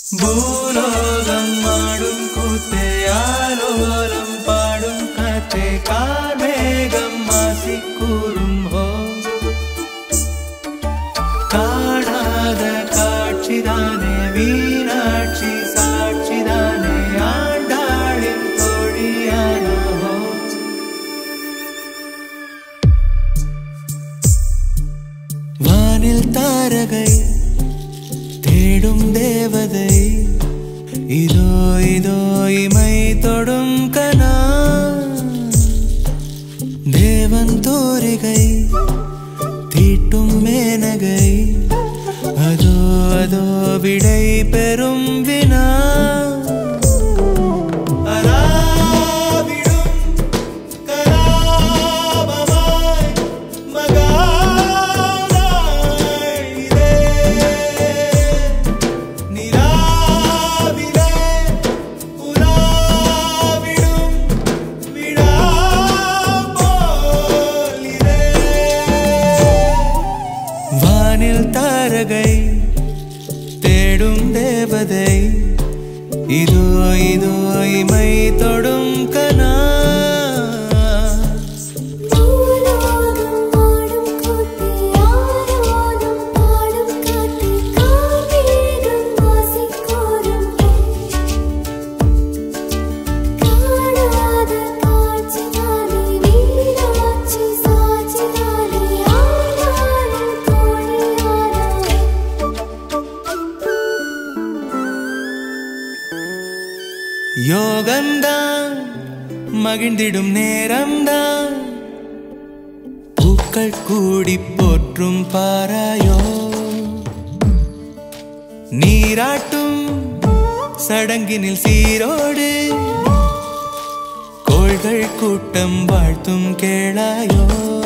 பூலோகம் ஆடும் கூத்தே ஆலோலம் பாடும் காற்றே கார்மேகம் மாசி கூறும் ஹோ காணாத காட்சிதானே வீணாட்சி சாட்சிதானே ஆண்டாளின் தோழியானோ வானில் தாரகை தேடும் தேவதை இதோ இதோ இமை தொடும் கனா தேவன் தோரிகை தீட்டும் மேனகை அதோ அதோ விடை பெறும் வினா அராவிடும் கலாபமாய் மகாநாள் இதே. நிலாவிலே உலாவிடும் விழா போல் இதே. வானில் தாரகை தேடும் தேவதை இதோ இதோ இமை தொடும் கனா பூலோகம் ஆடும் கூத்தே ஆலோலம் பாடும் காற்றே கார்மேகம் மாசிக் கூறும் காணாத காட்சிதானே வீணாட்சி சாட்சிதானே ஆனாலும் தோழியானோ யோகம்தான் மகிழ்ந்திடும் நேரம்தான் பூக்கள் கூடி போற்றும் பாராயோ நீராட்டும் சடங்கினில் சீரோடு கோள்கள் கூட்டம் வாழ்த்தும் கேளாயோ